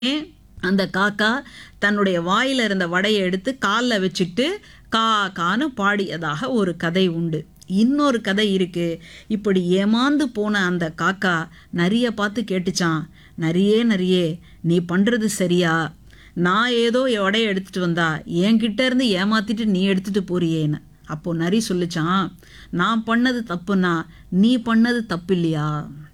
அந்த காக்கா தன்னுடைய வாயில இருந்த வடையை எடுத்து காலில் வச்சுட்டு கா கான்னு பாடியதாக ஒரு கதை உண்டு இன்னொரு கதை இருக்கு இப்படி ஏமாந்து போன அந்த காக்கா நரிய பார்த்து கேட்டுச்சான் நரியே நரியே நீ பண்ணுறது சரியா நான் ஏதோ என் வடையை எடுத்துட்டு வந்தா என்கிட்ட இருந்து ஏமாத்திட்டு நீ எடுத்துட்டு போறியேன்னு அப்போ நரி சொல்லிச்சான் நான் பண்ணது தப்புன்னா நீ பண்ணது தப்பு இல்லையா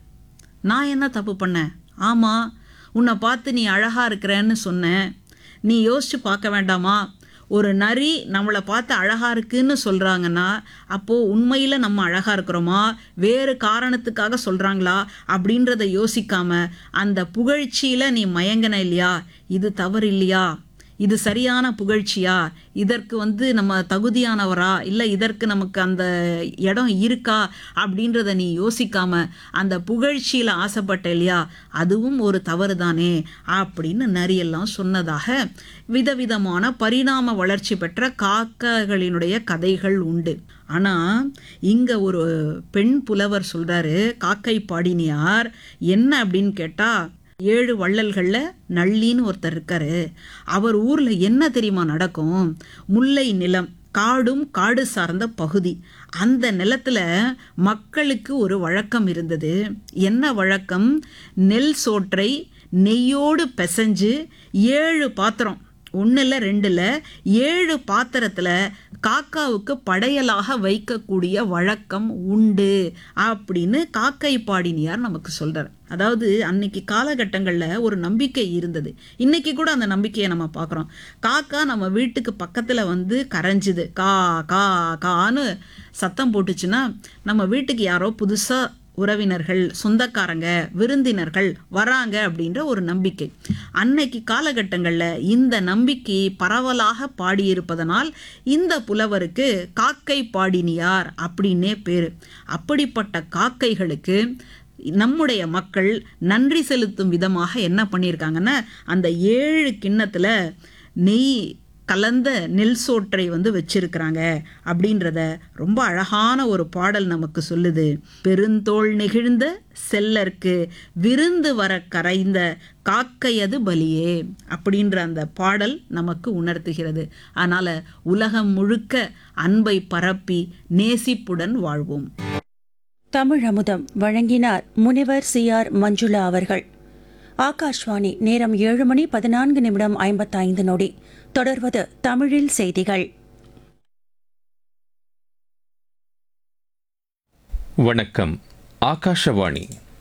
நான் என்ன தப்பு பண்ணேன் ஆமாம் உன்னை பார்த்து நீ அழகாக இருக்கிறேன்னு சொன்னேன் நீ யோசிச்சு பார்க்க வேண்டாமா ஒரு நரி நம்மளை பார்த்து அழகாக இருக்குன்னு சொல்கிறாங்கன்னா அப்போது உண்மையில் நம்ம அழகாக இருக்கிறோமா வேறு காரணத்துக்காக சொல்கிறாங்களா அப்படின்றத யோசிக்காம அந்த புகழ்ச்சியில் நீ மயங்கின இல்லையா இது தவறு இல்லையா இது சரியான புகழ்ச்சியா இதற்கு வந்து நம்ம தகுதியானவரா இல்லை இதற்கு நமக்கு அந்த இடம் இருக்கா அப்படின்றத நீ யோசிக்காம அந்த புகழ்ச்சியில் ஆசைப்பட்ட இல்லையா அதுவும் ஒரு தவறு தானே அப்படின்னு நரியெல்லாம் சொன்னதாக விதவிதமான பரிணாம வளர்ச்சி பெற்ற காக்கைகளினுடைய கதைகள் உண்டு ஆனால் இங்கே ஒரு பெண் புலவர் சொல்கிறாரு காக்கை பாடினியார் என்ன அப்படின்னு கேட்டால் ஏழு வள்ளல்களில் நள்ளின்னு ஒருத்தர் இருக்காரு அவர் ஊரில் என்ன தெரியுமா நடக்கும் முல்லை நிலம் காடும் காடு சார்ந்த பகுதி அந்த நிலத்தில் மக்களுக்கு ஒரு வழக்கம் இருந்தது என்ன வழக்கம் நெல் சோற்றை நெய்யோடு பிசைஞ்சு ஏழு பாத்திரம் ஒன்றில் ரெண்டில் ஏழு பாத்திரத்தில் காக்காவுக்கு படையலாக வைக்கக்கூடிய வழக்கம் உண்டு அப்படின்னு காக்கை பாடினியார் நமக்கு சொல்கிறார் அதாவது அன்னைக்கு காலகட்டங்களில் ஒரு நம்பிக்கை இருந்தது இன்னைக்கு கூட அந்த நம்பிக்கையை நம்ம பார்க்குறோம் காக்கா நம்ம வீட்டுக்கு பக்கத்தில் வந்து கரைஞ்சுது கா கா கான்னு சத்தம் போட்டுச்சுன்னா நம்ம வீட்டுக்கு யாரோ புதுசாக உறவினர்கள் சொந்தக்காரங்க விருந்தினர்கள் வராங்க அப்படின்ற ஒரு நம்பிக்கை அன்னைக்கு காலகட்டங்களில் இந்த நம்பிக்கை பரவலாக பாடியிருப்பதனால் இந்த புலவருக்கு காக்கை பாடினியார் அப்படின்னே பேர் அப்படிப்பட்ட காக்கைகளுக்கு நம்முடைய மக்கள் நன்றி செலுத்தும் விதமாக என்ன பண்ணியிருக்காங்கன்னா அந்த ஏழு கிண்ணத்தில் நெய் கலந்த நெல் சோற்றை வந்து வச்சிருக்கிறாங்க அப்படின்றத ரொம்ப அழகான ஒரு பாடல் நமக்கு சொல்லுது பெருந்தோள் நெகிழ்ந்த செல்லர்க்கு விருந்து வர கரைந்த காக்கையது பலியே அப்படின்ற அந்த பாடல் நமக்கு உணர்த்துகிறது அதனால் உலகம் முழுக்க அன்பை பரப்பி நேசிப்புடன் வாழ்வோம் தமிழ் அமுதம் வழங்கினார் முனிவர் சி ஆர் மஞ்சுளா அவர்கள் ஆகாஷ்வாணி நேரம் ஏழு மணி பதினான்கு நிமிடம் ஐம்பத்தைந்து நொடி தொடர்வது தமிழில் செய்திகள் வணக்கம் ஆகாஷவாணி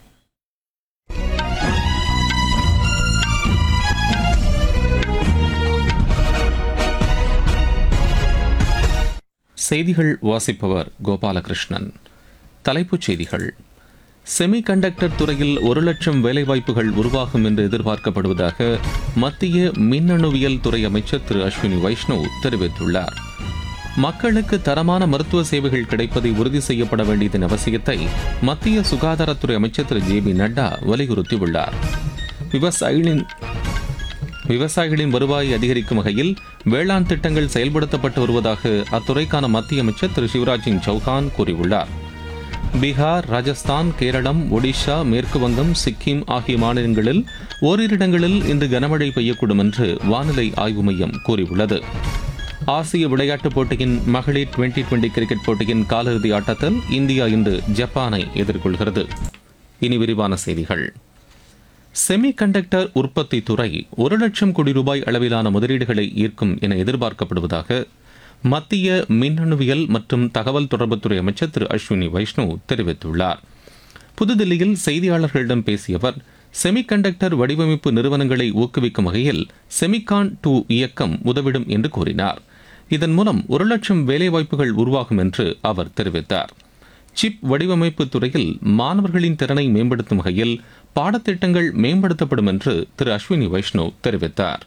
செய்திகள் வாசிப்பவர் கோபாலகிருஷ்ணன் தலைப்புச் செய்திகள் செமிகண்டக்டர் துறையில் ஒரு லட்சம் வேலைவாய்ப்புகள் உருவாகும் என்று எதிர்பார்க்கப்படுவதாக மத்திய மின்னணுவியல் துறை அமைச்சர் திரு அஸ்வினி வைஷ்ணவ் தெரிவித்துள்ளார் மக்களுக்கு தரமான மருத்துவ சேவைகள் கிடைப்பதை உறுதி செய்யப்பட வேண்டியதன் அவசியத்தை மத்திய சுகாதாரத்துறை அமைச்சர் திரு ஜே பி நட்டா வலியுறுத்தியுள்ளார் விவசாயிகளின் விவசாயிகளின் வருவாயை அதிகரிக்கும் வகையில் வேளாண் திட்டங்கள் செயல்படுத்தப்பட்டு வருவதாக அத்துறைக்கான மத்திய அமைச்சர் திரு சிவராஜ் சிங் சௌஹான் கூறியுள்ளார் பீகார் ராஜஸ்தான் கேரளம் ஒடிஷா மேற்கு வங்கம் சிக்கிம் ஆகிய மாநிலங்களில் ஓரிரு இடங்களில் இன்று கனமழை பெய்யக்கூடும் என்று வானிலை ஆய்வு மையம் கூறியுள்ளது ஆசிய விளையாட்டுப் போட்டியின் மகளிர் டுவெண்டி டுவெண்டி கிரிக்கெட் போட்டியின் காலிறுதி ஆட்டத்தில் இந்தியா இன்று ஜப்பானை எதிர்கொள்கிறது இனி விரிவான செய்திகள் செமி கண்டக்டர் உற்பத்தி துறை ஒரு லட்சம் கோடி ரூபாய் அளவிலான முதலீடுகளை ஈர்க்கும் என எதிர்பார்க்கப்படுவதாக மத்திய மின்னணுவியல் மற்றும் தகவல் தொடர்புத்துறை அமைச்சர் திரு அஸ்வினி வைஷ்ணவ் தெரிவித்துள்ளார் புதுதில்லியில் செய்தியாளர்களிடம் பேசிய அவர் செமிகண்டக்டர் வடிவமைப்பு நிறுவனங்களை ஊக்குவிக்கும் வகையில் செமிகான் டூ இயக்கம் உதவிடும் என்று கூறினார் இதன் மூலம் ஒரு லட்சம் வேலைவாய்ப்புகள் உருவாகும் என்று அவர் தெரிவித்தார் சிப் வடிவமைப்பு துறையில் மாணவர்களின் திறனை மேம்படுத்தும் வகையில் பாடத்திட்டங்கள் மேம்படுத்தப்படும் என்று திரு அஸ்வினி வைஷ்ணவ் தெரிவித்தார்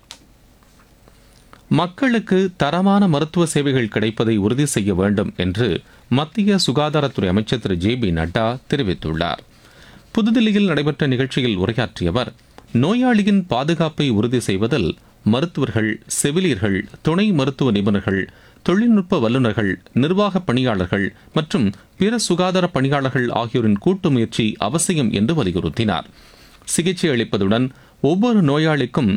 மக்களுக்கு தரமான மருத்துவ சேவைகள் கிடைப்பதை உறுதி செய்ய வேண்டும் என்று மத்திய சுகாதாரத்துறை அமைச்சர் திரு ஜே பி நட்டா தெரிவித்துள்ளார் புதுதில்லியில் நடைபெற்ற நிகழ்ச்சியில் உரையாற்றிய அவர் நோயாளியின் பாதுகாப்பை உறுதி செய்வதில் மருத்துவர்கள் செவிலியர்கள் துணை மருத்துவ நிபுணர்கள் தொழில்நுட்ப வல்லுநர்கள் நிர்வாக பணியாளர்கள் மற்றும் பிற சுகாதார பணியாளர்கள் ஆகியோரின் கூட்டு முயற்சி அவசியம் என்று வலியுறுத்தினார் சிகிச்சை அளிப்பதுடன் ஒவ்வொரு நோயாளிக்கும்